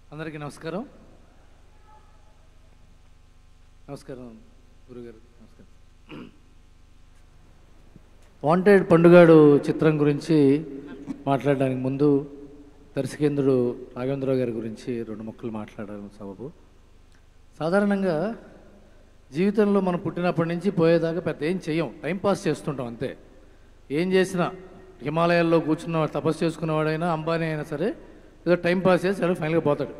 అందరికీ నమస్కారం నమస్కారం గురుగారు నమస్కారం వాంటెడ్ పండుగాడు చిత్రం గురించి మాట్లాడడానికి ముందు దర్శకేంద్రుడు రాఘవేంద్రరావు గారి గురించి రెండు ముక్కలు మాట్లాడాను సబబు సాధారణంగా జీవితంలో మనం పుట్టినప్పటి నుంచి పోయేదాకా పెద్ద ఏం చెయ్యం టైం పాస్ చేస్తుంటాం అంతే ఏం చేసినా హిమాలయాల్లో కూర్చున్న తపస్సు చేసుకున్నవాడైనా అంబానీ అయినా సరే ఏదో టైం పాస్ చేసి అలా ఫైనల్గా పోతాడు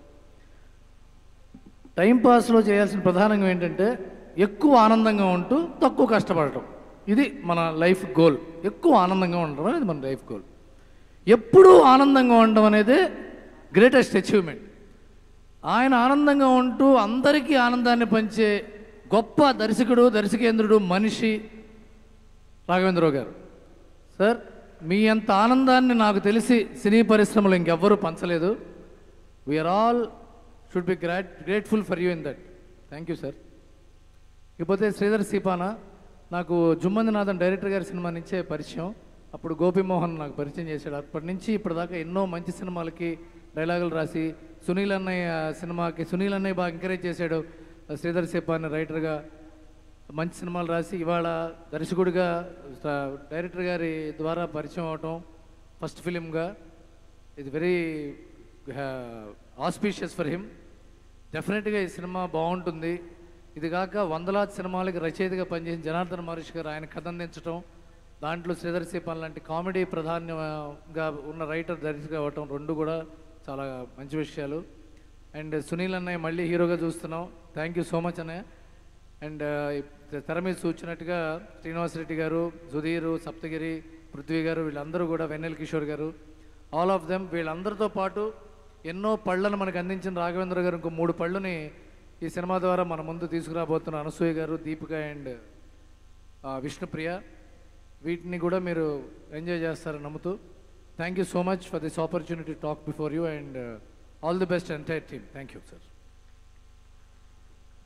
టైం పాస్లో చేయాల్సిన ప్రధానంగా ఏంటంటే ఎక్కువ ఆనందంగా ఉంటూ తక్కువ కష్టపడటం ఇది మన లైఫ్ గోల్ ఎక్కువ ఆనందంగా ఉండడం అనేది మన లైఫ్ గోల్ ఎప్పుడూ ఆనందంగా ఉండడం అనేది గ్రేటెస్ట్ అచీవ్మెంట్ ఆయన ఆనందంగా ఉంటూ అందరికీ ఆనందాన్ని పంచే గొప్ప దర్శకుడు దర్శకేంద్రుడు మనిషి రాఘవేంద్రరావు గారు సార్ మీ అంత ఆనందాన్ని నాకు తెలిసి సినీ పరిశ్రమలో ఇంకెవ్వరూ పంచలేదు వీఆర్ ఆల్ షుడ్ బి గ్రాట్ grateful for you in that thank you sir ఇకపోతే శ్రీధర్ సీపాన నాకు జుమ్మందినాథన్ డైరెక్టర్ గారి సినిమా నుంచే పరిచయం అప్పుడు గోపిమోహన్ నాకు పరిచయం చేశాడు అప్పటి నుంచి ఇప్పటిదాకా ఎన్నో మంచి సినిమాలకి డైలాగులు రాసి సునీల్ అన్నయ్య సినిమాకి సునీల్ అన్నయ్య బాగా ఎంకరేజ్ చేశాడు శ్రీధర్ సీపాని రైటర్గా మంచి సినిమాలు రాసి ఇవాళ దర్శకుడిగా స- డైరెక్టర్ గారి ద్వారా పరిచయం అవటం ఫస్ట్ ఫిలింగా ఇది వెరీ ఆస్పీషియస్ ఫర్ హిమ్ డెఫినెట్గా ఈ సినిమా బాగుంటుంది ఇది కాక వందలాది సినిమాలకి రచయితగా పనిచేసిన జనార్దన్ మహర్షి గారు ఆయన కథ అందించడం దాంట్లో శ్రీధర్ సీపాల్ లాంటి కామెడీ ప్రాధాన్యంగా ఉన్న రైటర్ దర్శకుగా అవ్వటం రెండు కూడా చాలా మంచి విషయాలు అండ్ సునీల్ అన్నయ్య మళ్ళీ హీరోగా చూస్తున్నాం థ్యాంక్ యూ సో మచ్ అన్నయ్య అండ్ తెర మీద చూచినట్టుగా శ్రీనివాసరెడ్డి గారు సుధీరు సప్తగిరి పృథ్వీ గారు వీళ్ళందరూ కూడా వెన్నెల కిషోర్ గారు ఆల్ ఆఫ్ దెమ్ వీళ్ళందరితో పాటు ఎన్నో పళ్ళను మనకు అందించిన రాఘవేంద్ర గారు ఇంకో మూడు పళ్ళని ఈ సినిమా ద్వారా మన ముందు తీసుకురాబోతున్న అనసూయ గారు దీపిక అండ్ విష్ణుప్రియ వీటిని కూడా మీరు ఎంజాయ్ చేస్తారని నమ్ముతూ thank you so much for this opportunity talk before you and all the best entire team thank you sir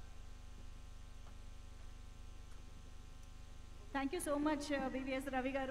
thank you so much VVS Ravi గారు